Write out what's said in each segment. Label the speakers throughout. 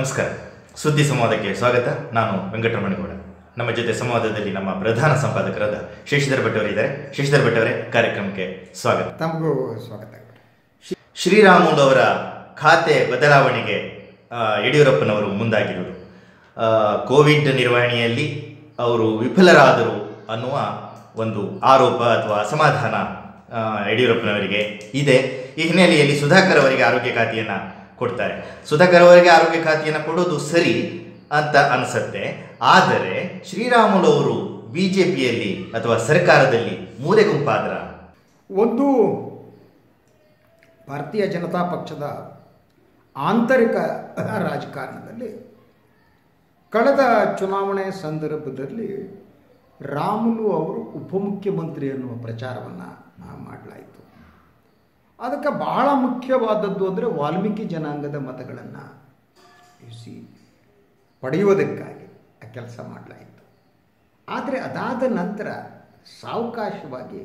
Speaker 1: ನಮಸ್ಕಾರ ಸುದ್ದಿ ಸಂವಾದಕ್ಕೆ ಸ್ವಾಗತ ನಾನು ವೆಂಕಟರಮಣಗೌಡ ನಮ್ಮ ಜೊತೆ ಸಂವಾದದಲ್ಲಿ ನಮ್ಮ ಪ್ರಧಾನ ಸಂಪಾದಕರಾದ ಶಶಿಧರ್ ಭಟ್ ಅವರಿದ್ದಾರೆ ಶಶಿಧರ್ ಭಟ್ ಅವರೇ ಕಾರ್ಯಕ್ರಮಕ್ಕೆ ಸ್ವಾಗತ
Speaker 2: ತಮಗೂ ಸ್ವಾಗತ
Speaker 1: ಶ್ರೀರಾಮುಲು ಅವರ ಖಾತೆ ಬದಲಾವಣೆಗೆ ಆ, ಯಡಿಯೂರಪ್ಪನವರು ಮುಂದಾಗಿರುವುದು ಆ, ಕೋವಿಡ್ ನಿರ್ವಹಣೆಯಲ್ಲಿ ಅವರು ವಿಫಲರಾದರು ಅನ್ನುವ ಒಂದು ಆರೋಪ ಅಥವಾ ಅಸಮಾಧಾನ ಆ, ಯಡಿಯೂರಪ್ಪನವರಿಗೆ ಇದೆ ಈ ಹಿನ್ನೆಲೆಯಲ್ಲಿ ಸುಧಾಕರ್ ಅವರಿಗೆ ಆರೋಗ್ಯ ಖಾತೆಯನ್ನು ಕೊಡ್ತಾರೆ ಸುಧಾಕರ್ ಅವರಿಗೆ ಆರೋಗ್ಯ ಖಾತೆಯನ್ನು ಕೊಡೋದು ಸರಿ ಅಂತ ಅನಿಸುತ್ತೆ ಆದರೆ ಶ್ರೀರಾಮುಲು ಅವರು ಬಿ ಜೆ ಪಿಯಲ್ಲಿ ಅಥವಾ ಸರ್ಕಾರದಲ್ಲಿ ಮೂಲೆ ಗುಂಪಾದ್ರ
Speaker 2: ಒಂದು ಭಾರತೀಯ ಜನತಾ ಪಕ್ಷದ ಆಂತರಿಕ ರಾಜಕಾರಣದಲ್ಲಿ ಕಳೆದ ಚುನಾವಣೆ ಸಂದರ್ಭದಲ್ಲಿ ರಾಮುಲು ಅವರು ಉಪಮುಖ್ಯಮಂತ್ರಿ ಅನ್ನುವ ಪ್ರಚಾರವನ್ನು ಮಾಡಲಾಯಿತು ಅದಕ್ಕೆ ಬಹಳ ಮುಖ್ಯವಾದದ್ದು ಅಂದರೆ ವಾಲ್ಮೀಕಿ ಜನಾಂಗದ ಮತಗಳನ್ನು ಇಸಿ ಪಡೆಯುವುದಕ್ಕಾಗಿ ಆ ಕೆಲಸ ಮಾಡಲಾಯಿತು ಆದರೆ ಅದಾದ ನಂತರ ಸಾವಕಾಶವಾಗಿ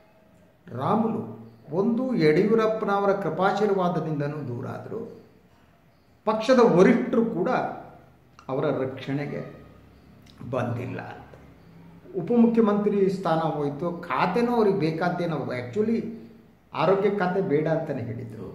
Speaker 2: ರಾಮುಲು ಒಂದು ಯಡಿಯೂರಪ್ಪನವರ ಕೃಪಾಶೀರ್ವಾದದಿಂದನೂ ದೂರ ಆದರು ಪಕ್ಷದ ವರಿಷ್ಠರು ಕೂಡ ಅವರ ರಕ್ಷಣೆಗೆ ಬಂದಿಲ್ಲ ಅಂತ ಉಪಮುಖ್ಯಮಂತ್ರಿ ಸ್ಥಾನ ಹೋಯಿತು ಖಾತೆನೂ ಅವ್ರಿಗೆ ಬೇಕಾದ್ದೇನೋ ಆ್ಯಕ್ಚುಲಿ ಆರೋಗ್ಯ ಖಾತೆ ಬೇಡ ಅಂತಲೇ ಹೇಳಿದರು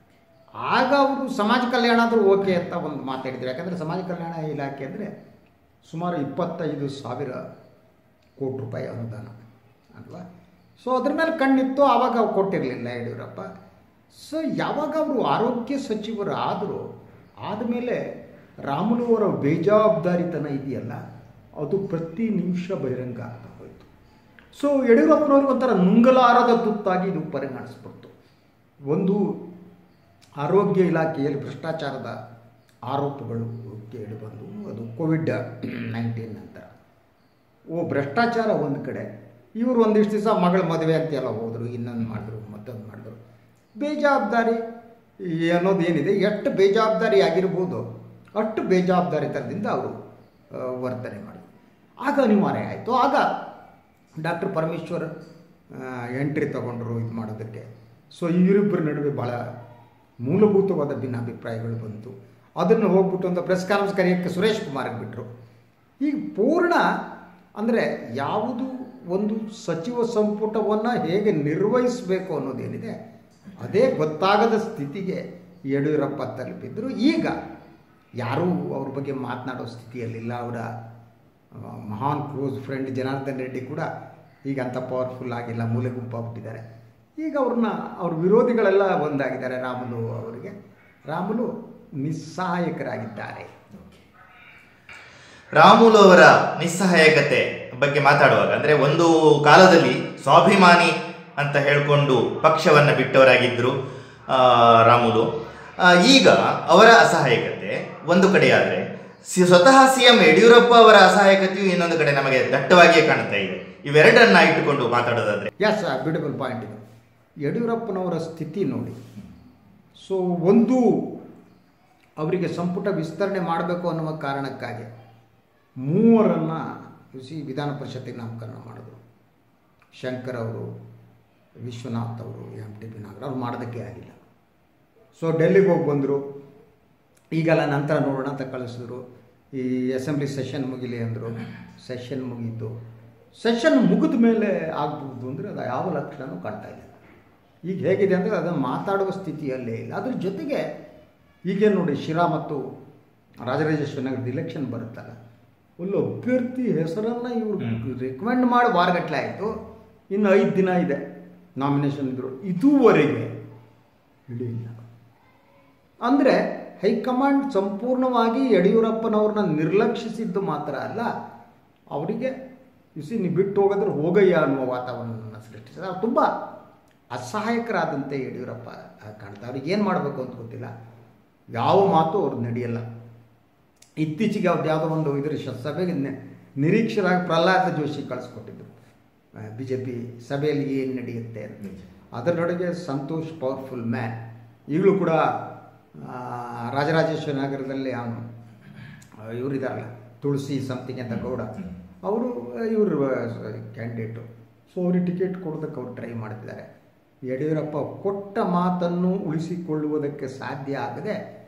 Speaker 2: ಆಗ ಅವರು ಸಮಾಜ ಕಲ್ಯಾಣ ಆದರೂ ಓಕೆ ಅಂತ ಒಂದು ಮಾತಾಡಿದ್ರು ಯಾಕಂದರೆ ಸಮಾಜ ಕಲ್ಯಾಣ ಇಲಾಖೆ ಅಂದರೆ ಸುಮಾರು ಇಪ್ಪತ್ತೈದು ಸಾವಿರ ಕೋಟಿ ರೂಪಾಯಿ ಅನುದಾನ ಅಲ್ವಾ ಸೊ ಅದ್ರ ಮೇಲೆ ಕಣ್ಣಿತ್ತು ಆವಾಗ ಅವ್ರು ಕೊಟ್ಟಿರಲಿಲ್ಲ ಯಡಿಯೂರಪ್ಪ ಸೊ ಯಾವಾಗ ಅವರು ಆರೋಗ್ಯ ಸಚಿವರು ಆದರೂ ಆದಮೇಲೆ ರಾಮುಲು ಅವರ ಬೇಜವಾಬ್ದಾರಿತನ ಇದೆಯಲ್ಲ ಅದು ಪ್ರತಿ ನಿಮಿಷ ಬಹಿರಂಗ ಆಗ್ತಾ ಹೋಯಿತು ಸೊ ಯಡಿಯೂರಪ್ಪನವ್ರಿಗೆ ಒಂಥರ ನುಂಗಲಾರದ ತುತ್ತಾಗಿ ಇದು ಪರಿಗಣಿಸ್ಬಿಡ್ತು ಒಂದು ಆರೋಗ್ಯ ಇಲಾಖೆಯಲ್ಲಿ ಭ್ರಷ್ಟಾಚಾರದ ಆರೋಪಗಳು ಕೇಳಿ ಬಂದು ಅದು ಕೋವಿಡ್ ನೈನ್ಟೀನ್ ನಂತರ ಓ ಭ್ರಷ್ಟಾಚಾರ ಒಂದು ಕಡೆ ಇವರು ಒಂದಿಷ್ಟು ದಿವಸ ಮಗಳ ಮದುವೆ ಅಂತೆಲ್ಲ ಹೋದರು ಇನ್ನೊಂದು ಮಾಡಿದ್ರು ಮತ್ತೊಂದು ಮಾಡಿದ್ರು ಬೇಜವಾಬ್ದಾರಿ ಅನ್ನೋದು ಏನಿದೆ ಎಷ್ಟು ಬೇಜವಾಬ್ದಾರಿ ಆಗಿರ್ಬೋದು ಅಷ್ಟು ಬೇಜವಾಬ್ದಾರಿತನದಿಂದ ಅವರು ಆ, ವರ್ತನೆ ಮಾಡಿದ್ರು ಆಗ ಅನಿವಾರ್ಯ ಆಯಿತು ಆಗ ಡಾಕ್ಟರ್ ಪರಮೇಶ್ವರ್ ಎಂಟ್ರಿ ತಗೊಂಡ್ರು ಇದು ಮಾಡೋದಕ್ಕೆ ಸೊ ಇವರಿಬ್ಬರ ನಡುವೆ ಭಾಳ ಮೂಲಭೂತವಾದ ಭಿನ್ನಾಭಿಪ್ರಾಯಗಳು ಬಂತು ಅದನ್ನು ಹೋಗ್ಬಿಟ್ಟು ಒಂದು ಪ್ರೆಸ್ ಕಾನ್ಫರೆನ್ಸ್ ಕರೆಯೋಕ್ಕೆ ಸುರೇಶ್ ಕುಮಾರ್ಗೆ ಬಿಟ್ಟರು ಈಗ ಪೂರ್ಣ ಅಂದರೆ ಯಾವುದು ಒಂದು ಸಚಿವ ಸಂಪುಟವನ್ನು ಹೇಗೆ ನಿರ್ವಹಿಸಬೇಕು ಅನ್ನೋದೇನಿದೆ ಅದೇ ಗೊತ್ತಾಗದ ಸ್ಥಿತಿಗೆ ಯಡಿಯೂರಪ್ಪ ತಲುಪಿದ್ರು ಈಗ ಯಾರೂ ಅವ್ರ ಬಗ್ಗೆ ಮಾತನಾಡೋ ಸ್ಥಿತಿಯಲ್ಲಿಲ್ಲ ಅವರ ಆ, ಮಹಾನ್ ಕ್ಲೋಸ್ ಫ್ರೆಂಡ್ ಜನಾರ್ದನ್ ರೆಡ್ಡಿ ಕೂಡ ಈಗ ಅಂಥ ಪವರ್ಫುಲ್ ಆಗಿಲ್ಲ ಮೂಲೆ ಗುಂಪಾಗ್ಬಿಟ್ಟಿದ್ದಾರೆ ಈಗ ಅವ್ರನ್ನ ಅವ್ರ ವಿರೋಧಿಗಳೆಲ್ಲ ಒಂದಾಗಿದ್ದಾರೆ ರಾಮುಲು ಅವರಿಗೆ ರಾಮುಲು ನಿಸ್ಸಹಾಯಕರಾಗಿದ್ದಾರೆ
Speaker 1: ರಾಮುಲು ಅವರ ನಿಸ್ಸಹಾಯಕತೆ ಬಗ್ಗೆ ಮಾತಾಡುವಾಗ ಅಂದ್ರೆ ಒಂದು ಕಾಲದಲ್ಲಿ ಸ್ವಾಭಿಮಾನಿ ಅಂತ ಹೇಳಿಕೊಂಡು ಪಕ್ಷವನ್ನ ಬಿಟ್ಟವರಾಗಿದ್ದರು ಆ, ರಾಮುಲು ಆ, ಈಗ ಅವರ ಅಸಹಾಯಕತೆ ಒಂದು ಕಡೆಯಾದರೆ ಸಿ- ಸ್ವತಃ ಸಿ ಎಂ ಯಡಿಯೂರಪ್ಪ ಅವರ ಅಸಹಾಯಕತೆಯು ಇನ್ನೊಂದು ಕಡೆ ನಮಗೆ ದಟ್ಟವಾಗಿಯೇ ಕಾಣ್ತಾ ಇದೆ ಇವೆರಡನ್ನ ಇಟ್ಟುಕೊಂಡು ಮಾತಾಡೋದಾದ್ರೆ
Speaker 2: ಎಸ್ ಬ್ಯೂಟಿಫುಲ್ ಪಾಯಿಂಟ್ ಇದು ಯಡಿಯೂರಪ್ಪನವರ ಸ್ಥಿತಿ ನೋಡಿ ಸೊ ಒಂದು ಅವರಿಗೆ ಸಂಪುಟ ವಿಸ್ತರಣೆ ಮಾಡಬೇಕು ಅನ್ನುವ ಕಾರಣಕ್ಕಾಗಿ ಮೂವರನ್ನು ಸಿ ವಿಧಾನ ಪರಿಷತ್ತಿಗೆ ನಾಮಕರಣ ಮಾಡಿದ್ರು ಶಂಕರ್ ಅವರು ವಿಶ್ವನಾಥ್ ಅವರು ಎಂ ಟಿ ಬಿ ನಾಗರ ಅವ್ರು ಮಾಡೋದಕ್ಕೆ ಆಗಿಲ್ಲ ಸೊ ಡೆಲ್ಲಿಗೆ ಹೋಗಿ ಬಂದರು ಈಗೆಲ್ಲ ನಂತರ ನೋಡೋಣ ಅಂತ ಕಳಿಸಿದ್ರು ಈ ಅಸೆಂಬ್ಲಿ ಸೆಷನ್ ಮುಗಿಲಿ ಅಂದರು ಸೆಷನ್ ಮುಗೀತು ಸೆಷನ್ ಮುಗಿದ ಮೇಲೆ ಆಗ್ಬೋದು ಅಂದರೆ ಅದು ಯಾವ ಲಕ್ಷಣವೂ ಕಾಣ್ತಾ ಇಲ್ಲ ಈಗ ಹೇಗಿದೆ ಅಂದರೆ ಅದನ್ನು ಮಾತಾಡುವ ಸ್ಥಿತಿಯಲ್ಲೇ ಇಲ್ಲ ಅದ್ರ ಜೊತೆಗೆ ಈಗೇನು ನೋಡಿ ಶಿರಾ ಮತ್ತು ರಾಜರಾಜೇಶ್ವರಿ ನಗರದ ಇಲೆಕ್ಷನ್ ಬರುತ್ತಲ್ಲ ಒಂದು ಅಭ್ಯರ್ಥಿ ಹೆಸರನ್ನು ಇವರು ರಿಕಮೆಂಡ್ ಮಾಡಿ ವಾರಗಟ್ಟಲೆ ಆಯಿತು ಇನ್ನು ಐದು ದಿನ ಇದೆ ನಾಮಿನೇಷನ್ ಇದ್ರು ಇದುವರೆಗೆ ಹಿಡಿಯಿಲ್ಲ ಅಂದರೆ ಹೈಕಮಾಂಡ್ ಸಂಪೂರ್ಣವಾಗಿ ಯಡಿಯೂರಪ್ಪನವ್ರನ್ನ ನಿರ್ಲಕ್ಷಿಸಿದ್ದು ಮಾತ್ರ ಅಲ್ಲ ಅವರಿಗೆ ಇಸಿ ನೀವು ಬಿಟ್ಟು ಹೋಗೋದ್ರೆ ಹೋಗಯ್ಯ ಅನ್ನುವ ವಾತಾವರಣವನ್ನು ಸೃಷ್ಟಿಸಿದ ಅವ್ರು ತುಂಬ ಅಸಹಾಯಕರಾದಂತೆ ಯಡಿಯೂರಪ್ಪ ಕಾಣ್ತಾರೆ ಅವ್ರಿಗೆ ಏನು ಮಾಡಬೇಕು ಅಂತ ಗೊತ್ತಿಲ್ಲ ಯಾವ ಮಾತು ಅವ್ರು ನಡೆಯಲ್ಲ ಇತ್ತೀಚೆಗೆ ಅವ್ರದ್ದು ಯಾವುದೋ ಒಂದು ಇದರ ಶ- ಸಭೆಗೆ ನಿ- ನಿರೀಕ್ಷರಾಗಿ ಪ್ರಹ್ಲಾದ ಜೋಶಿ ಕಳಿಸ್ಕೊಟ್ಟಿದ್ರು ಬಿ ಜೆ ಪಿ ಸಭೆಯಲ್ಲಿ ಏನು ನಡೆಯುತ್ತೆ ಅಂತ ಅದರೊಳಗೆ ಸಂತೋಷ್ ಪವರ್ಫುಲ್ ಮ್ಯಾನ್ ಈಗಲೂ ಕೂಡ ಆ, ರಾಜರಾಜೇಶ್ವರಿ ನಗರದಲ್ಲಿ ಅವನು ಇವರಿದಾರಲ್ಲ ತುಳಸಿ ಸಮಥಿಂಗ್ ಅಂತ ಗೌಡ ಅವರು ಇವರು ಕ್ಯಾಂಡಿಡೇಟು ಸೊ ಅವ್ರಿಗೆ ಟಿಕೆಟ್ ಕೊಡೋದಕ್ಕೆ ಅವ್ರು ಟ್ರೈ ಮಾಡ್ತಿದ್ದಾರೆ ಯಡಿಯೂರಪ್ಪ ಕೊಟ್ಟ ಮಾತನ್ನು ಉಳಿಸಿಕೊಳ್ಳುವುದಕ್ಕೆ ಸಾಧ್ಯ ಆಗದೆ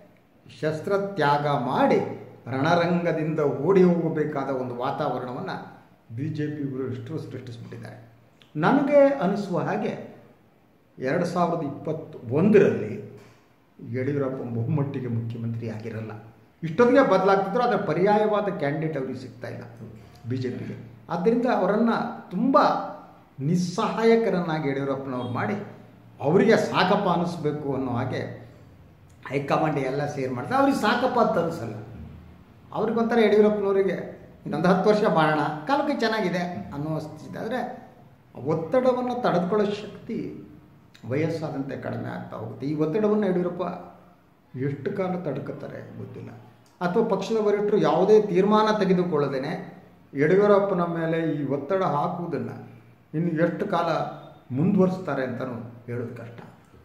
Speaker 2: ಶಸ್ತ್ರತ್ಯಾಗ ಮಾಡಿ ರಣರಂಗದಿಂದ ಓಡಿ ಹೋಗಬೇಕಾದ ಒಂದು ವಾತಾವರಣವನ್ನು ಬಿ ಜೆ ಪಿಗಳು ಇಷ್ಟರು ಸೃಷ್ಟಿಸ್ಬಿಟ್ಟಿದ್ದಾರೆ ನನಗೆ ಅನಿಸುವ ಹಾಗೆ ಎರಡು ಸಾವಿರದ ಇಪ್ಪತ್ತು ಒಂದರಲ್ಲಿ ಯಡಿಯೂರಪ್ಪ ಬಹುಮಟ್ಟಿಗೆ ಮುಖ್ಯಮಂತ್ರಿ ಆಗಿರಲ್ಲ ಇಷ್ಟೊತ್ತಿಗೆ ಬದಲಾಗ್ತಿದ್ರು ಅದರ ಪರ್ಯಾಯವಾದ ಕ್ಯಾಂಡಿಡೇಟ್ ಅವರಿಗೆ ಸಿಗ್ತಾ ಇಲ್ಲ ಬಿ ಜೆ ಪಿಗೆ ಆದ್ದರಿಂದ ಅವರನ್ನು ತುಂಬ ನಿಸ್ಸಹಾಯಕರನ್ನಾಗಿ ಯಡಿಯೂರಪ್ಪನವ್ರು ಮಾಡಿ ಅವರಿಗೆ ಸಾಕಪ್ಪ ಅನ್ನಿಸ್ಬೇಕು ಅನ್ನೋ ಹಾಗೆ ಹೈಕಮಾಂಡ್ ಎಲ್ಲ ಸೇರ್ ಮಾಡ್ತಾರೆ ಅವ್ರಿಗೆ ಸಾಕಪ್ಪ ಅಂತ ಅನಿಸಲ್ಲ ಅವ್ರಿಗೊಂಥರ ಯಡಿಯೂರಪ್ಪನವರಿಗೆ ಇನ್ನೊಂದು ಹತ್ತು ವರ್ಷ ಮಾಡೋಣ ಕಾಲಕ್ಕೆ ಚೆನ್ನಾಗಿದೆ ಅನ್ನೋ ಸ್ಥಿತಿ ಆದರೆ ಒತ್ತಡವನ್ನು ತಡೆದುಕೊಳ್ಳೋ ಶಕ್ತಿ ವಯಸ್ಸಾದಂತೆ ಕಡಿಮೆ ಆಗ್ತಾ ಹೋಗುತ್ತೆ ಈ ಒತ್ತಡವನ್ನು ಯಡಿಯೂರಪ್ಪ ಎಷ್ಟು ಕಾಲ ತಡ್ಕೊತಾರೆ ಗೊತ್ತಿಲ್ಲ ಅಥವಾ ಪಕ್ಷದ ವರಿಷ್ಠರು ಯಾವುದೇ ತೀರ್ಮಾನ ತೆಗೆದುಕೊಳ್ಳದೇನೆ ಯಡಿಯೂರಪ್ಪನ ಮೇಲೆ ಈ ಒತ್ತಡ ಹಾಕುವುದನ್ನು ಇನ್ನು ಎಷ್ಟು ಕಾಲ ಮುಂದುವರಿಸ್ತಾರೆ ಅಂತಲೂ ಹೇಳೋದು ಕಷ್ಟ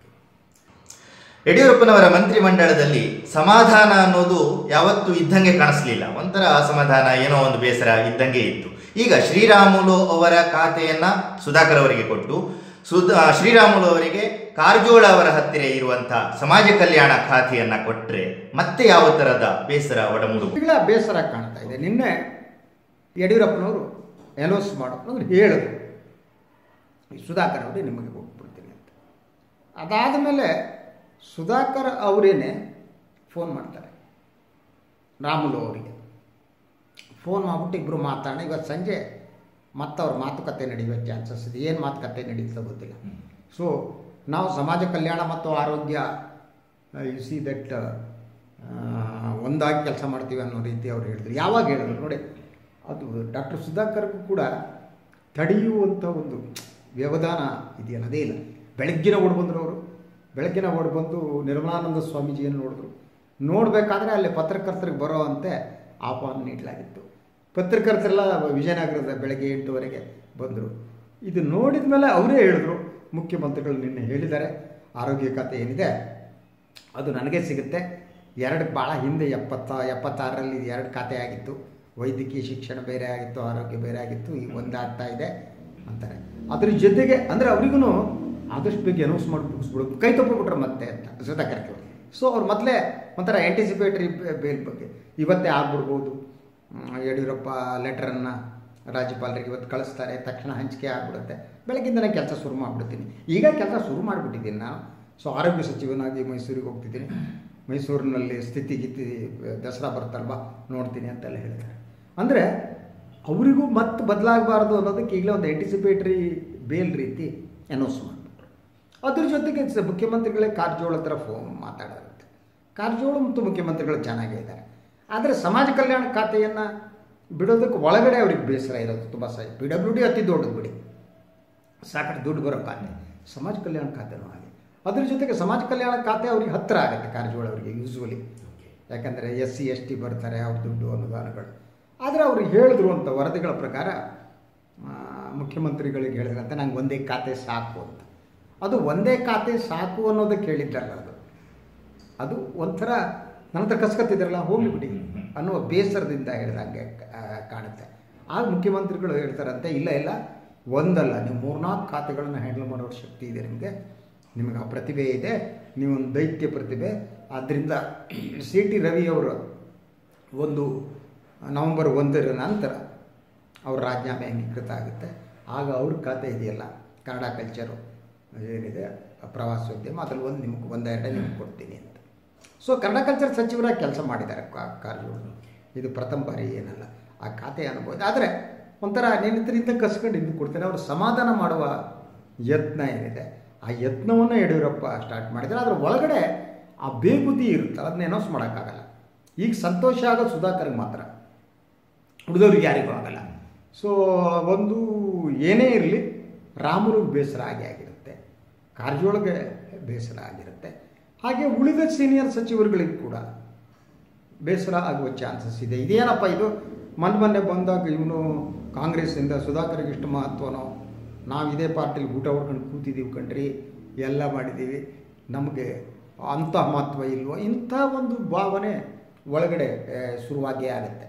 Speaker 1: ಯಡಿಯೂರಪ್ಪನವರ ಮಂತ್ರಿಮಂಡಲದಲ್ಲಿ ಸಮಾಧಾನ ಅನ್ನೋದು ಯಾವತ್ತೂ ಇದ್ದಂಗೆ ಕಾಣಿಸ್ಲಿಲ್ಲ ಒಂಥರ ಅಸಮಾಧಾನ ಏನೋ ಒಂದು ಬೇಸರ ಇದ್ದಂಗೆ ಇತ್ತು ಈಗ ಶ್ರೀರಾಮುಲು ಅವರ ಖಾತೆಯನ್ನ ಸುಧಾಕರ್ ಅವರಿಗೆ ಕೊಟ್ಟು ಸುಧಾ ಶ್ರೀರಾಮುಲು ಅವರಿಗೆ ಕಾರಜೋಳ ಅವರ ಹತ್ತಿರ ಇರುವಂತಹ ಸಮಾಜ ಕಲ್ಯಾಣ ಖಾತೆಯನ್ನ ಕೊಟ್ರೆ ಮತ್ತೆ ಯಾವ ತರದ ಬೇಸರ ಒಡಮೂಡು
Speaker 2: ಈಗಲೇ ಬೇಸರ ಕಾಣ್ತಾ ಇದೆ ನಿನ್ನೆ ಯಡಿಯೂರಪ್ಪನವರು ಅನೌನ್ಸ್ ಮಾಡೋದು ಹೇಳಿದ್ರು ಈ ಸುಧಾಕರ್ ಅವರೇ ನಿಮಗೆ ಕೊಟ್ಬಿಡ್ತೀನಿ ಅಂತ ಅದಾದ ಮೇಲೆ ಸುಧಾಕರ್ ಅವರೇನೆ ಫೋನ್ ಮಾಡ್ತಾರೆ ರಾಮುಲು ಅವರಿಗೆ ಫೋನ್ ಮಾಡ್ಬಿಟ್ಟು ಇಬ್ಬರು ಮಾತಾಡೋಣ ಇವತ್ತು ಸಂಜೆ ಮತ್ತೆ ಅವ್ರ ಮಾತುಕತೆ ನಡೆಯುವ ಚಾನ್ಸಸ್ ಇದೆ ಏನು ಮಾತುಕತೆ ನಡೀತದೆ ಗೊತ್ತಿಲ್ಲ ಸೊ ನಾವು ಸಮಾಜ ಕಲ್ಯಾಣ ಮತ್ತು ಆರೋಗ್ಯ ಯು ಸಿ ದಟ್ ಒಂದಾಗಿ ಕೆಲಸ ಮಾಡ್ತೀವಿ ಅನ್ನೋ ರೀತಿ ಅವ್ರು ಹೇಳಿದ್ರು ಯಾವಾಗ ಹೇಳಿದ್ರು ನೋಡಿ ಅದು ಡಾಕ್ಟರ್ ಸುಧಾಕರ್ಗೂ ಕೂಡ ತಡೆಯುವಂಥ ಒಂದು ವ್ಯವಧಾನ ಇದೆಯಲ್ಲ ಅದೇ ಇಲ್ಲ ಬೆಳಗ್ಗಿನ ಓಡ್ ಬಂದರು ಅವರು ಬೆಳಗ್ಗಿನ ಓಡ್ ಬಂದು ನಿರ್ಮಲಾನಂದ ಸ್ವಾಮೀಜಿಯನ್ನು ನೋಡಿದ್ರು ನೋಡಬೇಕಾದ್ರೆ ಅಲ್ಲಿ ಪತ್ರಕರ್ತರಿಗೆ ಬರೋ ಅಂತೆ ಆಹ್ವಾನ ನೀಡಲಾಗಿತ್ತು ಪತ್ರಕರ್ತರೆಲ್ಲ ವಿಜಯನಗರದ ಬೆಳಗ್ಗೆ ಎಂಟುವರೆಗೆ ಬಂದರು ಇದು ನೋಡಿದ ಮೇಲೆ ಅವರೇ ಹೇಳಿದ್ರು ಮುಖ್ಯಮಂತ್ರಿಗಳು ನಿನ್ನೆ ಹೇಳಿದ್ದಾರೆ ಆರೋಗ್ಯ ಖಾತೆ ಏನಿದೆ ಅದು ನನಗೆ ಸಿಗುತ್ತೆ ಎರಡು ಭಾಳ ಹಿಂದೆ ಎಪ್ಪತ್ತ ಎಪ್ಪತ್ತಾರರಲ್ಲಿ ಇದು ಎರಡು ಖಾತೆ ಆಗಿತ್ತು ವೈದ್ಯಕೀಯ ಶಿಕ್ಷಣ ಬೇರೆ ಆಗಿತ್ತು ಆರೋಗ್ಯ ಬೇರೆ ಆಗಿತ್ತು ಈಗ ಒಂದಾಗ್ತಾ ಇದೆ ಅಂತಾರೆ ಅದ್ರ ಜೊತೆಗೆ ಅಂದರೆ ಅವರಿಗೂ ಆದಷ್ಟು ಬೇಗ ಅನೌನ್ಸ್ ಮಾಡಿ ಮುಗಿಸ್ಬಿಡೋದು ಕೈ ತಪ್ಪಿಬಿಟ್ರೆ ಮತ್ತೆ ಅಂತ ಸುಧಾಕರ್ಗೆ ಸೊ ಅವ್ರು ಮೊದಲೇ ಒಂಥರ ಆ್ಯಂಟಿಸಿಪೇಟ್ರಿ ಬೇಲ್ ಬಗ್ಗೆ ಇವತ್ತೇ ಆಗ್ಬಿಡ್ಬೋದು ಹ್ಮ್, ಯಡಿಯೂರಪ್ಪ ಲೆಟರನ್ನು ರಾಜ್ಯಪಾಲರಿಗೆ ಇವತ್ತು ಕಳಿಸ್ತಾರೆ ತಕ್ಷಣ ಹಂಚಿಕೆ ಆಗ್ಬಿಡುತ್ತೆ ಬೆಳಗ್ಗಿಂದನೇ ಕೆಲಸ ಶುರು ಮಾಡಿಬಿಡ್ತೀನಿ ಈಗ ಕೆಲಸ ಶುರು ಮಾಡಿಬಿಟ್ಟಿದ್ದೀನಿ ನಾನು ಸೊ ಆರೋಗ್ಯ ಸಚಿವನಾಗಿ ಮೈಸೂರಿಗೆ ಹೋಗ್ತಿದ್ದೀನಿ ಮೈಸೂರಿನಲ್ಲಿ ಸ್ಥಿತಿ ಗಿತಿ ದಸರಾ ಬರುತ್ತಲ್ವಾ ನೋಡ್ತೀನಿ ಅಂತೆಲ್ಲ ಹೇಳ್ತಾರೆ ಅಂದರೆ ಅವರಿಗೂ ಮತ್ತೆ ಬದಲಾಗಬಾರ್ದು ಅನ್ನೋದಕ್ಕೆ ಈಗಲೇ ಒಂದು ಆ್ಯಂಟಿಸಿಪೇಟ್ರಿ ಬೇಲ್ ರೀತಿ ಅನೌನ್ಸ್ ಮಾಡಿಬಿಟ್ರು ಅದ್ರ ಜೊತೆಗೆ ಸ- ಮುಖ್ಯಮಂತ್ರಿಗಳೇ ಕಾರಜೋಳ ಹತ್ರ ಫೋನ್ ಮಾತಾಡೋರುತ್ತೆ ಕಾರಜೋಳ ಮತ್ತು ಮುಖ್ಯಮಂತ್ರಿಗಳು ಚೆನ್ನಾಗೇ ಇದ್ದಾರೆ ಆದರೆ ಸಮಾಜ ಕಲ್ಯಾಣ ಖಾತೆಯನ್ನು ಬಿಡೋದಕ್ಕೆ ಒಳಗಡೆ ಅವ್ರಿಗೆ ಬೇಸರ ಇರೋದು ತುಂಬ ಸಹ ಪಿ ಡಬ್ಲ್ಯೂ ಡಿ ಅತಿ ದೊಡ್ಡದು ಬಿಡಿ ಸಾಕಷ್ಟು ದುಡ್ಡು ಬರೋ ಖಾತೆ ಸಮಾಜ ಕಲ್ಯಾಣ ಖಾತೆನೂ ಹಾಗೆ ಅದ್ರ ಜೊತೆಗೆ ಸಮಾಜ ಕಲ್ಯಾಣ ಖಾತೆ ಅವ್ರಿಗೆ ಹತ್ತಿರ ಆಗುತ್ತೆ ಕಾರಜೋಳ ಅವರಿಗೆ ಯೂಸ್ವಲಿ ಯಾಕಂದರೆ ಎಸ್ ಸಿ ಎಸ್ ಟಿ ಬರ್ತಾರೆ ಅವ್ರ ದುಡ್ಡು ಅನುದಾನಗಳು ಆದರೆ ಅವ್ರು ಹೇಳಿದ್ರು ಅಂತ ವರದಿಗಳ ಪ್ರಕಾರ ಆ, ಮುಖ್ಯಮಂತ್ರಿಗಳಿಗೆ ಹೇಳಿದ್ರಂತೆ ನಂಗೆ ಒಂದೇ ಖಾತೆ ಸಾಕು ಅಂತ ಅದು ಒಂದೇ ಖಾತೆ ಸಾಕು ಅನ್ನೋದಕ್ಕೆ ಹೇಳಿದ್ರಲ್ಲ ಅದು ಅದು ಒಂಥರ ನನ್ನ ಹತ್ರ ಕಸ್ಕತ್ತಿದ್ರಲ್ಲ ಹೋಗ್ಲಿ ಬಿಡಿ ಅನ್ನುವ ಬೇಸರದಿಂದ ಹೇಳಿದಂಗೆ ಆ, ಕಾಣುತ್ತೆ ಆಗ ಮುಖ್ಯಮಂತ್ರಿಗಳು ಹೇಳ್ತಾರಂತೆ ಇಲ್ಲ ಇಲ್ಲ ಒಂದಲ್ಲ ನೀವು ಮೂರ್ನಾಲ್ಕು ಖಾತೆಗಳನ್ನು ಹ್ಯಾಂಡಲ್ ಮಾಡೋ ಶಕ್ತಿ ಇದೆ ನಿಮಗೆ ನಿಮಗೆ ಆ ಪ್ರತಿಭೆ ಇದೆ ನೀವೊಂದು ದೈತ್ಯ ಪ್ರತಿಭೆ ಆದ್ದರಿಂದ ಸಿ ಟಿ ರವಿ ಅವರು ಒಂದು ನವಂಬರ್ ಒಂದರ ನಂತರ ಅವ್ರ ರಾಜೀನಾಮೆ ಅಂಗೀಕೃತ ಆಗುತ್ತೆ ಆಗ ಅವ್ರ ಖಾತೆ ಇದೆಯಲ್ಲ ಕನ್ನಡ ಕಲ್ಚರು ಏನಿದೆ ಪ್ರವಾಸೋದ್ಯಮ ಅದ್ರಲ್ಲಿ ಒಂದು ನಿಮ್ಗೆ ಒಂದೆರಡೇ ನಿಮ್ಗೆ ಕೊಡ್ತೀನಿ ಅಂತ ಸೊ ಕನ್ನಡ ಕಲ್ಚರ್ ಸಚಿವರಾಗಿ ಕೆಲಸ ಮಾಡಿದ್ದಾರೆ ಕಾ- ಕಾರಜೋಳ ಇದು ಪ್ರಥಮ ಬಾರಿ ಏನಲ್ಲ ಆ ಖಾತೆ ಅನುಭವ ಆದರೆ ಒಂಥರ ನಿನ್ನಿಂದ ಕಸ್ಕೊಂಡು ಇದ್ದು ಕೊಡ್ತೇನೆ ಅವರು ಸಮಾಧಾನ ಮಾಡುವ ಯತ್ನ ಏನಿದೆ ಆ ಯತ್ನವನ್ನು ಯಡಿಯೂರಪ್ಪ ಸ್ಟಾರ್ಟ್ ಮಾಡಿದ್ದಾರೆ ಅದರ ಒಳಗಡೆ ಆ ಬೇಗುದಿ ಇರುತ್ತೆ ಅದನ್ನ ಅನೌನ್ಸ್ ಮಾಡೋಕ್ಕಾಗಲ್ಲ ಈಗ ಸಂತೋಷ ಆಗೋದು ಸುಧಾಕರ್ಗೆ ಮಾತ್ರ ಉಳಿದವ್ರಿಗೆ ಯಾರಿಗೂ ಆಗಲ್ಲ ಸೊ ಒಂದು ಏನೇ ಇರಲಿ ರಾಮನಿಗೆ ಬೇಸರ ಆಗೇ ಆಗಿರುತ್ತೆ ಕಾರಜೋಳಗೆ ಬೇಸರ ಆಗಿರುತ್ತೆ ಹಾಗೆ ಉಳಿದ ಸೀನಿಯರ್ ಸಚಿವರುಗಳಿಗೂ ಕೂಡ ಬೇಸರ ಆಗುವ ಚಾನ್ಸಸ್ ಇದೆ ಇದೇನಪ್ಪ ಇದು ಮೊನ್ನೆ ಮೊನ್ನೆ ಬಂದಾಗ ಇವನು ಕಾಂಗ್ರೆಸ್ಸಿಂದ ಸುಧಾಕರ್ಗೆ ಇಷ್ಟು ಮಹತ್ವನೋ ನಾವು ಇದೇ ಪಾರ್ಟಿಲಿ ಊಟ ಹೊಡ್ಕೊಂಡು ಕೂತಿದ್ದೀವಿ ಕಣ್ರಿ ಎಲ್ಲ ಮಾಡಿದ್ದೀವಿ ನಮಗೆ ಅಂಥ ಮಹತ್ವ ಇಲ್ವೋ ಇಂಥ ಒಂದು ಭಾವನೆ ಒಳಗಡೆ ಆ, ಶುರುವಾಗೇ ಆಗುತ್ತೆ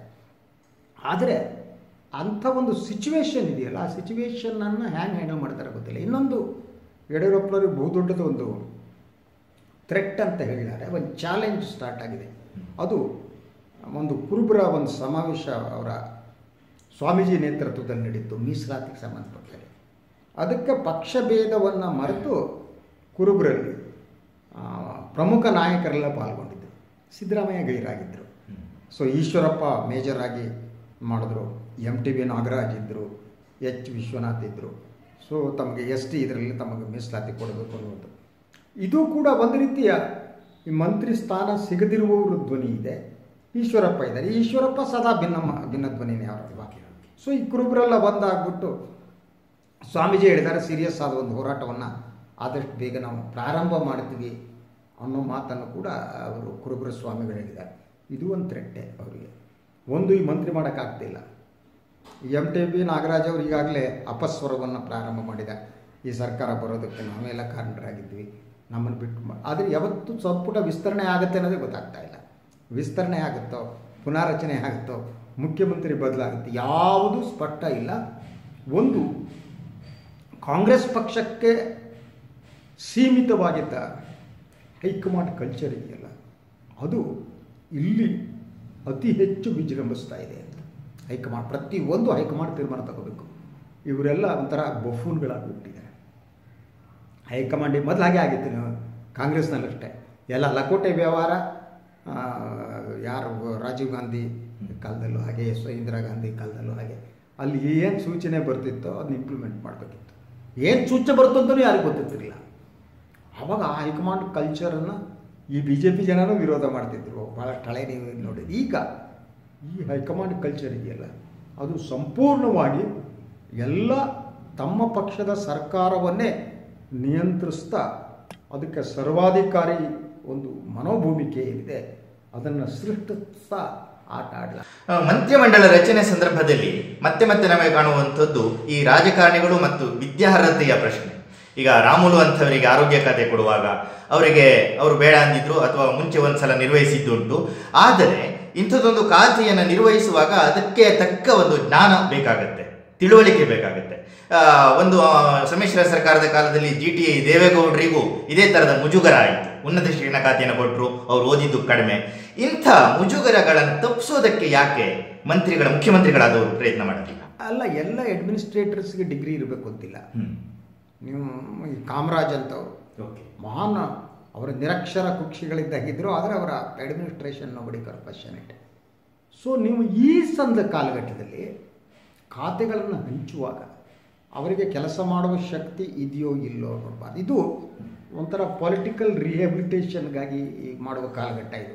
Speaker 2: ಆದರೆ ಅಂಥ ಒಂದು ಸಿಚುವೇಶನ್ ಇದೆಯಲ್ಲ ಆ ಸಿಚುವೇಶನ್ನನ್ನು ಹ್ಯಾಂಗೆ ಹ್ಯಾಂಡಲ್ ಮಾಡ್ತಾರೆ ಗೊತ್ತಿಲ್ಲ ಇನ್ನೊಂದು ಯಡಿಯೂರಪ್ಪನವ್ರಿಗೆ ಬಹುದೊಡ್ಡದು ಒಂದು ಥ್ರೆಟ್ ಅಂತ ಹೇಳಿದ್ದಾರೆ ಒಂದು ಚಾಲೆಂಜ್ ಸ್ಟಾರ್ಟ್ ಆಗಿದೆ ಅದು ಒಂದು ಕುರುಬರ ಒಂದು ಸಮಾವೇಶ ಅವರ ಸ್ವಾಮೀಜಿ ನೇತೃತ್ವದಲ್ಲಿ ನಡೀತು ಮೀಸಲಾತಿಗೆ ಸಂಬಂಧಪಟ್ಟಂಗೆ ಅದಕ್ಕೆ ಪಕ್ಷಭೇದವನ್ನು ಮರೆತು ಕುರುಬರಲ್ಲಿ ಆ, ಪ್ರಮುಖ ನಾಯಕರೆಲ್ಲ ಪಾಲ್ಗೊಂಡಿದ್ದರು ಸಿದ್ದರಾಮಯ್ಯ ಗೈರಾಗಿದ್ದರು ಸೊ ಈಶ್ವರಪ್ಪ ಮೇಜರ್ ಆಗಿ ಮಾಡಿದ್ರು ಎಮ್ ಟಿ ಬಿ ನಾಗರಾಜ್ ಇದ್ದರು ಎಚ್ ವಿಶ್ವನಾಥ್ ಇದ್ದರು ಸೊ ತಮಗೆ ಎಸ್ ಟಿ ಇದರಲ್ಲಿ ತಮಗೆ ಮೀಸಲಾತಿ ಕೊಡಬೇಕು ಅನ್ನೋದು ಇದು ಕೂಡ ಒಂದು ರೀತಿಯ ಈ ಮಂತ್ರಿ ಸ್ಥಾನ ಸಿಗದಿರುವವರು ಧ್ವನಿ ಇದೆ ಈಶ್ವರಪ್ಪ ಇದ್ದಾರೆ ಈ ಈಶ್ವರಪ್ಪ ಸದಾ ಭಿನ್ನ ಮ- ಭಿನ್ನ ಧ್ವನಿನೇ ಅವರಲ್ವಾ ಸೊ ಈ ಕುರುಬರೆಲ್ಲ ಬಂದಾಗ್ಬಿಟ್ಟು ಸ್ವಾಮೀಜಿ ಹೇಳಿದ್ದಾರೆ ಸೀರಿಯಸ್ ಆದ ಒಂದು ಹೋರಾಟವನ್ನು ಆದಷ್ಟು ಬೇಗ ನಾವು ಪ್ರಾರಂಭ ಮಾಡ್ತೀವಿ ಅನ್ನೋ ಮಾತನ್ನು ಕೂಡ ಅವರು ಕುರುಬರ ಸ್ವಾಮಿಗಳು ಹೇಳಿದ್ದಾರೆ ಇದು ಒಂದು ಥ್ರೆಟ್ಟೆ ಅವರಿಗೆ ಒಂದು ಈ ಮಂತ್ರಿ ಮಾಡೋಕ್ಕಾಗ್ತಿಲ್ಲ ಎಮ್ ಟಿ ಬಿ ನಾಗರಾಜ್ ಅವರು ಈಗಾಗಲೇ ಅಪಸ್ವರವನ್ನು ಪ್ರಾರಂಭ ಮಾಡಿದ್ದಾರೆ ಈ ಸರ್ಕಾರ ಬರೋದಕ್ಕೆ ನಾವೆಲ್ಲ ಕಾರಣರಾಗಿದ್ವಿ ನಮ್ಮನ್ನು ಬಿಟ್ಟು ಮಾ- ಆದರೆ ಯಾವತ್ತು ಸಂಪುಟ ವಿಸ್ತರಣೆ ಆಗುತ್ತೆ ಅನ್ನೋದೇ ಗೊತ್ತಾಗ್ತಾ ಇಲ್ಲ ವಿಸ್ತರಣೆ ಆಗುತ್ತೋ ಪುನಾರಚನೆ ಆಗುತ್ತೋ ಮುಖ್ಯಮಂತ್ರಿ ಬದಲಾಗುತ್ತೆ ಯಾವುದೂ ಸ್ಪಷ್ಟ ಇಲ್ಲ ಒಂದು ಕಾಂಗ್ರೆಸ್ ಪಕ್ಷಕ್ಕೆ ಸೀಮಿತವಾಗಿದ್ದ ಹೈಕಮಾಂಡ್ ಕಲ್ಚರ್ ಇದೆಯಲ್ಲ ಅದು ಇಲ್ಲಿ ಅತಿ ಹೆಚ್ಚು ವಿಜೃಂಭಿಸ್ತಾ ಇದೆ ಅಂತ ಹೈಕಮಾಂಡ್ ಪ್ರತಿಯೊಂದು ಹೈಕಮಾಂಡ್ ತೀರ್ಮಾನ ತಗೋಬೇಕು ಇವರೆಲ್ಲ ಒಂಥರ ಬಫೂನ್ಗಳಾಗಿಬಿಟ್ಟಿದ್ದಾರೆ ಹೈಕಮಾಂಡ್ ಮೊದಲು ಹಾಗೆ ಆಗಿತ್ತು ನೀವು ಕಾಂಗ್ರೆಸ್ನಲ್ಲಷ್ಟೇ ಎಲ್ಲ ಲಕೋಟೆ ವ್ಯವಹಾರ ಆ, ಯಾರು ರಾಜೀವ್ ಗಾಂಧಿ ಕಾಲದಲ್ಲೂ ಹಾಗೆ ಎಸ್ ಇಂದಿರಾ ಗಾಂಧಿ ಕಾಲದಲ್ಲೂ ಹಾಗೆ ಅಲ್ಲಿ ಏನು ಸೂಚನೆ ಬರ್ತಿತ್ತೋ ಅದನ್ನ ಇಂಪ್ಲಿಮೆಂಟ್ ಮಾಡಬೇಕಿತ್ತು ಏನು ಸೂಚನೆ ಬರುತ್ತೋ ಅಂತಲೂ ಯಾರಿಗೂ ಗೊತ್ತಿರ್ತಿರಲಿಲ್ಲ ಆವಾಗ ಆ ಹೈಕಮಾಂಡ್ ಕಲ್ಚರನ್ನು ಈ ಬಿ ಜೆ ಪಿ ಜನನೂ ವಿರೋಧ ಮಾಡ್ತಿದ್ರು ಭಾಳಷ್ಟು ಹಳೆ ನೀವು ನೋಡಿದ್ರಿ ಈಗ ಈ ಹೈಕಮಾಂಡ್ ಕಲ್ಚರ್ ಇದೆಯಲ್ಲ ಅದು ಸಂಪೂರ್ಣವಾಗಿ ಎಲ್ಲ ತಮ್ಮ ಪಕ್ಷದ ಸರ್ಕಾರವನ್ನೇ ನಿಯಂತ್ರಿಸ್ತಾ ಅದಕ್ಕೆ ಸರ್ವಾಧಿಕಾರಿ ಒಂದು ಮನೋಭೂಮಿಕೆ ಏನಿದೆ ಅದನ್ನು ಸೃಷ್ಟಿಸ್ತಾ ಆಟ ಆಡಲ
Speaker 1: ಆ, ಮಂತ್ರಿಮಂಡಲ ರಚನೆ ಸಂದರ್ಭದಲ್ಲಿ ಮತ್ತೆ ಮತ್ತೆ ನಮಗೆ ಕಾಣುವಂಥದ್ದು ಈ ರಾಜಕಾರಣಿಗಳು ಮತ್ತು ವಿದ್ಯಾರ್ಹತೆಯ ಪ್ರಶ್ನೆ ಈಗ ರಾಮುಲು ಅಂಥವರಿಗೆ ಆರೋಗ್ಯ ಖಾತೆ ಕೊಡುವಾಗ ಅವರಿಗೆ ಅವರು ಬೇಡ ಅಂದಿದ್ರು ಅಥವಾ ಮುಂಚೆ ಒಂದ್ಸಲ ನಿರ್ವಹಿಸಿದ್ದುಂಟು ಆದರೆ ಇಂಥದ್ದೊಂದು ಖಾತೆಯನ್ನು ನಿರ್ವಹಿಸುವಾಗ ಅದಕ್ಕೆ ತಕ್ಕ ಒಂದು ಜ್ಞಾನ ಬೇಕಾಗತ್ತೆ ತಿಳುವಳಿಕೆ ಬೇಕಾಗುತ್ತೆ ಆ, ಒಂದು ಆ, ಸಮ್ಮಿಶ್ರ ಸರ್ಕಾರದ ಕಾಲದಲ್ಲಿ ಜಿ ಟಿ ದೇವೇಗೌಡರಿಗೂ ಇದೇ ಥರದ ಮುಜುಗರ ಆಯಿತು ಉನ್ನತ ಶಿಕ್ಷಣ ಖಾತೆಯನ್ನು ಕೊಟ್ಟರು ಅವ್ರು ಓದಿದ್ದು ಕಡಿಮೆ ಇಂಥ ಮುಜುಗರಗಳನ್ನು ತಪ್ಪಿಸೋದಕ್ಕೆ ಯಾಕೆ ಮಂತ್ರಿಗಳ ಮುಖ್ಯಮಂತ್ರಿಗಳಾದವರು ಪ್ರಯತ್ನ ಮಾಡಲಿಲ್ಲ
Speaker 2: ಅಲ್ಲ ಎಲ್ಲ ಅಡ್ಮಿನಿಸ್ಟ್ರೇಟರ್ಸ್ಗೆ ಡಿಗ್ರಿ ಇರಬೇಕು ಅಂತಿಲ್ಲ ನೀವು ಈ ಕಾಮರಾಜ್ ಅಂತವರು
Speaker 1: ಓಕೆ
Speaker 2: ಮಹಾನ್ ಅವರ ನಿರಕ್ಷರ ಕುಕ್ಷಿಗಳಿದ್ದಾಗಿದ್ದರು ಆದರೆ ಅವರ ಅಡ್ಮಿನಿಸ್ಟ್ರೇಷನ್ ನೋಡಿ ಕ್ವಶನ್ ಇಟ್ ಸೊ ನೀವು ಈ ಸಂದ ಕಾಲಘಟ್ಟದಲ್ಲಿ ಖಾತೆಗಳನ್ನು ಹಂಚುವಾಗ ಅವರಿಗೆ ಕೆಲಸ ಮಾಡುವ ಶಕ್ತಿ ಇದೆಯೋ ಇಲ್ಲೋ ನೋಡಬಾರ್ದು ಇದು ಒಂಥರ ಪೊಲಿಟಿಕಲ್ ರಿಹ್ಯಾಬಿಲಿಟೇಷನ್ಗಾಗಿ ಮಾಡುವ ಕಾಲಘಟ್ಟ ಇದು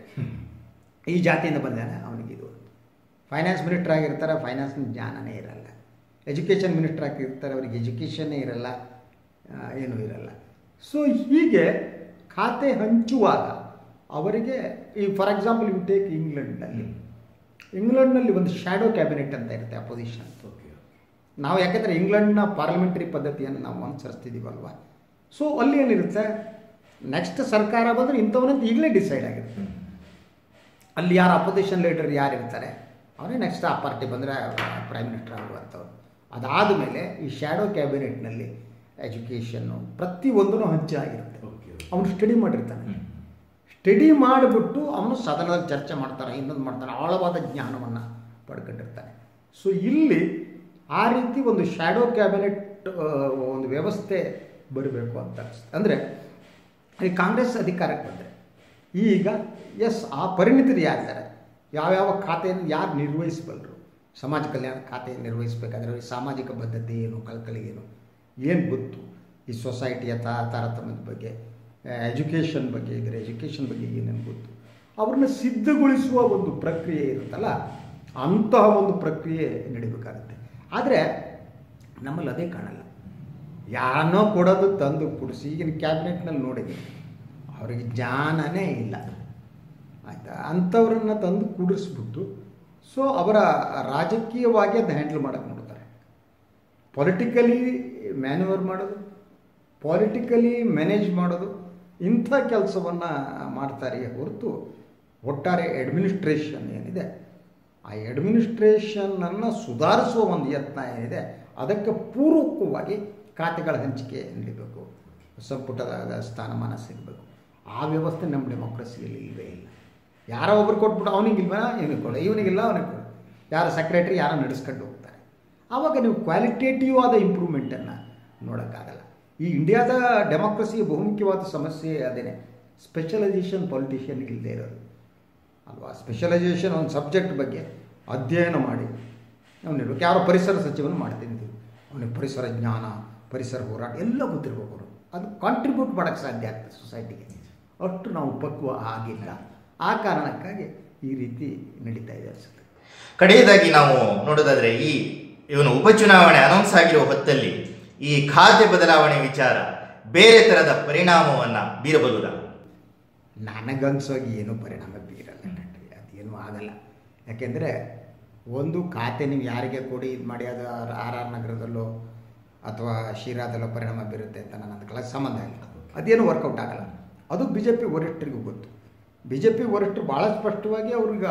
Speaker 2: ಈ ಜಾತಿಯಿಂದ ಬಂದಾನೆ ಅವನಿಗೆ ಇದು ಫೈನಾನ್ಸ್ ಮಿನಿಸ್ಟರ್ ಆಗಿರ್ತಾರೆ ಫೈನಾನ್ಸ್ನ ಜ್ಞಾನನೇ ಇರಲ್ಲ ಎಜುಕೇಷನ್ ಮಿನಿಸ್ಟರ್ ಆಗಿರ್ತಾರೆ ಅವರಿಗೆ ಎಜುಕೇಷನ್ನೇ ಇರಲ್ಲ ಆ, ಏನೂ ಇರಲ್ಲ ಸೊ ಹೀಗೆ ಖಾತೆ ಹಂಚುವಾಗ ಅವರಿಗೆ ಈ ಫಾರ್ ಎಕ್ಸಾಂಪಲ್ ಯು ಟೇಕ್ ಇಂಗ್ಲೆಂಡ್ನಲ್ಲಿ ಇಂಗ್ಲೆಂಡ್ನಲ್ಲಿ ಒಂದು ಶ್ಯಾಡೋ ಕ್ಯಾಬಿನೆಟ್ ಅಂತ ಇರುತ್ತೆ ಅಪೋಸಿಷನ್ ನಾವು ಯಾಕೆಂದರೆ ಇಂಗ್ಲೆಂಡ್ನ ಪಾರ್ಲಿಮೆಂಟರಿ ಪದ್ಧತಿಯನ್ನು ನಾವು ಅನುಸರಿಸ್ತಿದ್ದೀವಲ್ವ ಸೊ ಅಲ್ಲಿ ಏನಿರುತ್ತೆ ನೆಕ್ಸ್ಟ್ ಸರ್ಕಾರ ಬಂದರೆ ಇಂಥವನ್ನಂತ ಈಗಲೇ ಡಿಸೈಡ್ ಆಗಿರುತ್ತೆ ಅಲ್ಲಿ ಯಾರು ಅಪೋಸಿಷನ್ ಲೀಡರ್ ಯಾರು ಇರ್ತಾರೆ ಅವರೇ ನೆಕ್ಸ್ಟ್ ಆ ಪಾರ್ಟಿ ಬಂದರೆ ಪ್ರೈಮ್ ಮಿನಿಸ್ಟರ್ ಆಗುವಂಥವ್ರು ಅದಾದ ಮೇಲೆ ಈ ಶ್ಯಾಡೋ ಕ್ಯಾಬಿನೆಟ್ನಲ್ಲಿ ಎಜುಕೇಷನ್ನು ಪ್ರತಿಯೊಂದೂ ಹಂಚಾಗಿರುತ್ತೆ ಅವನು ಸ್ಟಡಿ ಮಾಡಿರ್ತಾನೆ ಸ್ಟಡಿ ಮಾಡಿಬಿಟ್ಟು ಅವನು ಸದನದಲ್ಲಿ ಚರ್ಚೆ ಮಾಡ್ತಾನೆ ಇನ್ನೊಂದು ಮಾಡ್ತಾನೆ ಆಳವಾದ ಜ್ಞಾನವನ್ನು ಪಡ್ಕೊಂಡಿರ್ತಾನೆ ಸೊ ಇಲ್ಲಿ ಆ ರೀತಿ ಒಂದು ಶ್ಯಾಡೋ ಕ್ಯಾಬಿನೆಟ್ ಒಂದು ವ್ಯವಸ್ಥೆ ಬರಬೇಕು ಅಂತ ಅನಿಸ್ತು ಅಂದರೆ ಈ ಕಾಂಗ್ರೆಸ್ ಅಧಿಕಾರಕ್ಕೆ ಬಂದರೆ ಈಗ ಎಸ್ ಆ ಪರಿಣಿತರು ಯಾರಿದ್ದಾರೆ ಯಾವ್ಯಾವ ಖಾತೆಯನ್ನು ಯಾರು ನಿರ್ವಹಿಸಬಲ್ಲರು ಸಮಾಜ ಕಲ್ಯಾಣ ಖಾತೆ ನಿರ್ವಹಿಸಬೇಕಾದ್ರೆ ಅವ್ರಿಗೆ ಸಾಮಾಜಿಕ ಬದ್ಧತೆ ಏನು ಕಳಕಳಿ ಏನು ಏನು ಗೊತ್ತು ಈ ಸೊಸೈಟಿಯ ತಾ ತಾರತಮ್ಯದ ಬಗ್ಗೆ ಎಜುಕೇಷನ್ ಬಗ್ಗೆ ಇದ್ದರೆ ಎಜುಕೇಷನ್ ಬಗ್ಗೆ ಏನೇನು ಗೊತ್ತು ಅವ್ರನ್ನ ಸಿದ್ಧಗೊಳಿಸುವ ಒಂದು ಪ್ರಕ್ರಿಯೆ ಇರುತ್ತಲ್ಲ ಅಂತಹ ಒಂದು ಪ್ರಕ್ರಿಯೆ ನಡಿಬೇಕಾಗುತ್ತೆ ಆದರೆ ನಮ್ಮಲ್ಲಿ ಅದೇ ಕಾಣಲ್ಲ ಯಾರನ್ನೋ ಕೊಡೋದು ತಂದು ಕುಡಿಸಿ ಈಗಿನ ಕ್ಯಾಬಿನೆಟ್ನಲ್ಲಿ ನೋಡಿದ್ವಿ ಅವರಿಗೆ ಜ್ಞಾನನೇ ಇಲ್ಲ ಆಯಿತಾ ಅಂಥವ್ರನ್ನ ತಂದು ಕುಡಿಸ್ಬಿಟ್ಟು ಸೊ ಅವರ ರಾಜಕೀಯವಾಗಿ ಅದನ್ನ ಹ್ಯಾಂಡಲ್ ಮಾಡೋಕ್ಕೆ ನೋಡ್ತಾರೆ ಪೊಲಿಟಿಕಲಿ ಮ್ಯಾನ್ಯೂವರ್ ಮಾಡೋದು ಪೊಲಿಟಿಕಲಿ ಮ್ಯಾನೇಜ್ ಮಾಡೋದು ಇಂಥ ಕೆಲಸವನ್ನು ಮಾಡ್ತಾರೆ ಹೊರತು ಒಟ್ಟಾರೆ ಅಡ್ಮಿನಿಸ್ಟ್ರೇಷನ್ ಏನಿದೆ ಆ ಅಡ್ಮಿನಿಸ್ಟ್ರೇಷನನ್ನು ಸುಧಾರಿಸುವ ಒಂದು ಯತ್ನ ಏನಿದೆ ಅದಕ್ಕೆ ಪೂರ್ವಕವಾಗಿ ಖಾತೆಗಳ ಹಂಚಿಕೆ ನಡೀಬೇಕು ಸಂಪುಟದ ಸ್ಥಾನಮಾನ ಸಿಗಬೇಕು ಆ ವ್ಯವಸ್ಥೆ ನಮ್ಮ ಡೆಮೋಕ್ರಸಿಯಲ್ಲಿ ಇಲ್ಲವೇ ಇಲ್ಲ ಯಾರೋ ಒಬ್ರು ಕೊಟ್ಬಿಟ್ಟು ಅವನಿಗಿಲ್ವಾ ಇವನಿಗೆ ಕೊಡು ಇವನಿಗಿಲ್ಲ ಅವನಿಗೆ ಕೊಡು ಯಾರು ಸೆಕ್ರೆಟ್ರಿ ಯಾರೋ ನಡೆಸ್ಕೊಂಡು ಹೋಗ್ತಾರೆ ಆವಾಗ ನೀವು ಕ್ವಾಲಿಟೇಟಿವ್ ಆದ ಇಂಪ್ರೂವ್ಮೆಂಟನ್ನು ನೋಡೋಕ್ಕಾಗಲ್ಲ ಈ ಇಂಡಿಯಾದ ಡೆಮೋಕ್ರಸಿಯ ಬಹುಮುಖ್ಯವಾದ ಸಮಸ್ಯೆ ಅದೇನೆ ಸ್ಪೆಷಲೈಸೇಷನ್ ಪೊಲಿಟಿಷಿಯನ್ ಇಲ್ಲದೆ ಇರೋದು ಅಲ್ವಾ ಸ್ಪೆಷಲೈಸೇಷನ್ ಒಂದು ಸಬ್ಜೆಕ್ಟ್ ಬಗ್ಗೆ ಅಧ್ಯಯನ ಮಾಡಿ ಅವನಿರ್ಬೇಕು ಯಾರೋ ಪರಿಸರ ಸಚಿವನು ಮಾಡ್ತೀನಿ ಅವನಿಗೆ ಪರಿಸರ ಜ್ಞಾನ ಪರಿಸರ ಹೋರಾಟ ಎಲ್ಲ ಗೊತ್ತಿರ್ಬೇಕು ಅವರು ಅದು ಕಾಂಟ್ರಿಬ್ಯೂಟ್ ಮಾಡೋಕ್ಕೆ ಸಾಧ್ಯ ಆಗ್ತದೆ ಸೊಸೈಟಿಗೆ ಅಷ್ಟು ನಾವು ಪಕ್ವ ಆಗಿಲ್ಲ ಆ ಕಾರಣಕ್ಕಾಗಿ ಈ ರೀತಿ ನಡೀತಾ ಇದೆ ಅನಿಸುತ್ತೆ
Speaker 1: ಕಡೆಯದಾಗಿ ನಾವು ನೋಡೋದಾದ್ರೆ ಈ ಇವನು ಉಪಚುನಾವಣೆ ಅನೌನ್ಸ್ ಆಗಿರುವ ಹೊತ್ತಲ್ಲಿ ಈ ಖಾತೆ ಬದಲಾವಣೆ ವಿಚಾರ ಬೇರೆ ತರದ ಪರಿಣಾಮವನ್ನ ಬೀರಬಹುದಾ
Speaker 2: ನನಗನ್ಸೋಗಿ ಏನೂ ಪರಿಣಾಮ ಬೀರಲ್ಲ ನನ್ಗೆ. ಅದೇನೂ ಆಗಲ್ಲ ಯಾಕೆಂದರೆ ಒಂದು ಖಾತೆ ನೀವು ಯಾರಿಗೆ ಕೊಡಿ ಇದು ಮಾಡಿ ಅದು ಆರ್ ಆರ್ ನಗರದಲ್ಲೋ ಅಥವಾ ಶಿರಾದಲ್ಲೋ ಪರಿಣಾಮ ಬೀರುತ್ತೆ ಅಂತ ನನ್ನ ಅದಕ್ಕೆಲ್ಲ ಸಂಬಂಧ ಇಲ್ಲ ಅದೇನು ವರ್ಕೌಟ್ ಆಗಲ್ಲ ಅದು ಬಿ ಜೆ ಪಿ ವರಿಷ್ಠರಿಗೂ ಗೊತ್ತು ಬಿ ಜೆ ಪಿ ವರಿಷ್ಠರು ಭಾಳ ಸ್ಪಷ್ಟವಾಗಿ ಅವ್ರಿಗೆ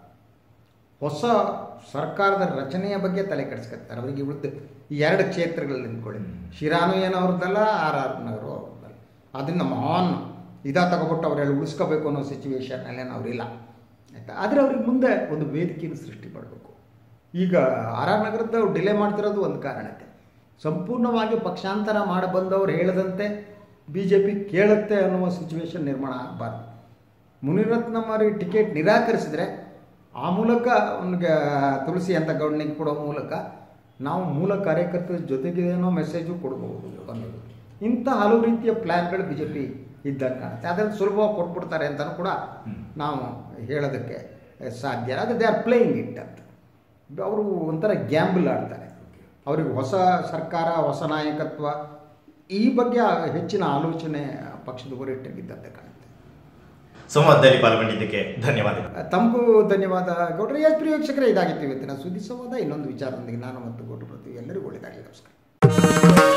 Speaker 2: ಹೊಸ ಸರ್ಕಾರದ ರಚನೆಯ ಬಗ್ಗೆ ತಲೆ ಕೆಡಿಸ್ಕೊತಾರೆ ಅವರಿಗೆ ಇವತ್ತು ಈ ಎರಡು ಕ್ಷೇತ್ರಗಳಲ್ಲಿ ನಿಂತ್ಕೊಳ್ಳಿ ಶಿರಾನು ಏನು ಅವ್ರದ್ದಲ್ಲ ಆರ್ ಆರ್ ನಗರ ಅವ್ರದ್ದಲ್ಲ ಅದರಿಂದ ಮಹಾನ್ ಇದ ತಗೊಬಿಟ್ಟು ಅವರೆಲ್ಲ ಉಳಿಸ್ಕೋಬೇಕು ಅನ್ನೋ ಸಿಚುವೇಶನ್ನಲ್ಲೇನು ಅವರಿಲ್ಲ ಆಯ್ತಾ ಆದರೆ ಅವ್ರಿಗೆ ಮುಂದೆ ಒಂದು ವೇದಿಕೆಯನ್ನು ಸೃಷ್ಟಿ ಮಾಡಬೇಕು ಈಗ ಆರ್ ಆರ್ ನಗರದ ಡಿಲೇ ಮಾಡ್ತಿರೋದು ಒಂದು ಕಾರಣಕ್ಕೆ ಸಂಪೂರ್ಣವಾಗಿ ಪಕ್ಷಾಂತರ ಮಾಡಿ ಬಂದವರು ಹೇಳದಂತೆ ಬಿ ಜೆ ಪಿ ಕೇಳುತ್ತೆ ಅನ್ನುವ ಸಿಚುವೇಶನ್ ನಿರ್ಮಾಣ ಆಗಬಾರ್ದು ಮುನಿರತ್ನಮರಿ ಟಿಕೆಟ್ ನಿರಾಕರಿಸಿದರೆ ಆ ಮೂಲಕ ಅವನಿಗೆ ತುಳಸಿ ಅಂತ ಗೌಡನಿಗೆ ಕೊಡೋ ಮೂಲಕ ನಾವು ಮೂಲ ಕಾರ್ಯಕರ್ತರ ಜೊತೆಗೆ ಏನೋ ಮೆಸೇಜು ಕೊಡ್ಬೋದು ಅನ್ನೋದು ಇಂಥ ಹಲವು ರೀತಿಯ ಪ್ಲ್ಯಾನ್ಗಳು ಬಿ ಜೆ ಪಿ ಇದ್ದಾಗ ಕಾಣುತ್ತೆ ಅದನ್ನು ಸುಲಭವಾಗಿ ಕೊಟ್ಬಿಡ್ತಾರೆ ಅಂತಲೂ ಕೂಡ ನಾವು ಹೇಳೋದಕ್ಕೆ ಸಾಧ್ಯ ಅದು ದೇ ಆರ್ ಪ್ಲೇಯಿಂಗ್ ಇಟ್ ಅಂತ ಅವರು ಒಂಥರ ಗ್ಯಾಂಬಲ್ ಆಡ್ತಾರೆ ಅವ್ರಿಗೆ ಹೊಸ ಸರ್ಕಾರ ಹೊಸ ನಾಯಕತ್ವ ಈ ಬಗ್ಗೆ ಹೆಚ್ಚಿನ ಆಲೋಚನೆ ಪಕ್ಷದ ವರಿಷ್ಠರಿಗಿದ್ದಂತೆ ಕಾಣುತ್ತೆ
Speaker 1: ಸಂವಾದದಲ್ಲಿ ಪಾಲ್ಗೊಂಡಿದ್ದಕ್ಕೆ ಧನ್ಯವಾದಗಳು
Speaker 2: ತಮಗೂ ಧನ್ಯವಾದ ಗೌಡ್ರೆ ಎಸ್ ಪ್ರಿಯ ವೀಕ್ಷಕರೇ ಇದಾಗಿತ್ತು ಇವತ್ತಿನ ಸುದ್ದಿ ಸಂವಾದ ಇನ್ನೊಂದು ವಿಚಾರದೊಂದಿಗೆ ನಾನು ಮತ್ತು ಗೌಡ್ರು ಬರ್ತೀವಿ ಎಲ್ಲರಿಗೂ ಒಳ್ಳೆಯದಾಗಲಿ ನಮಸ್ಕಾರ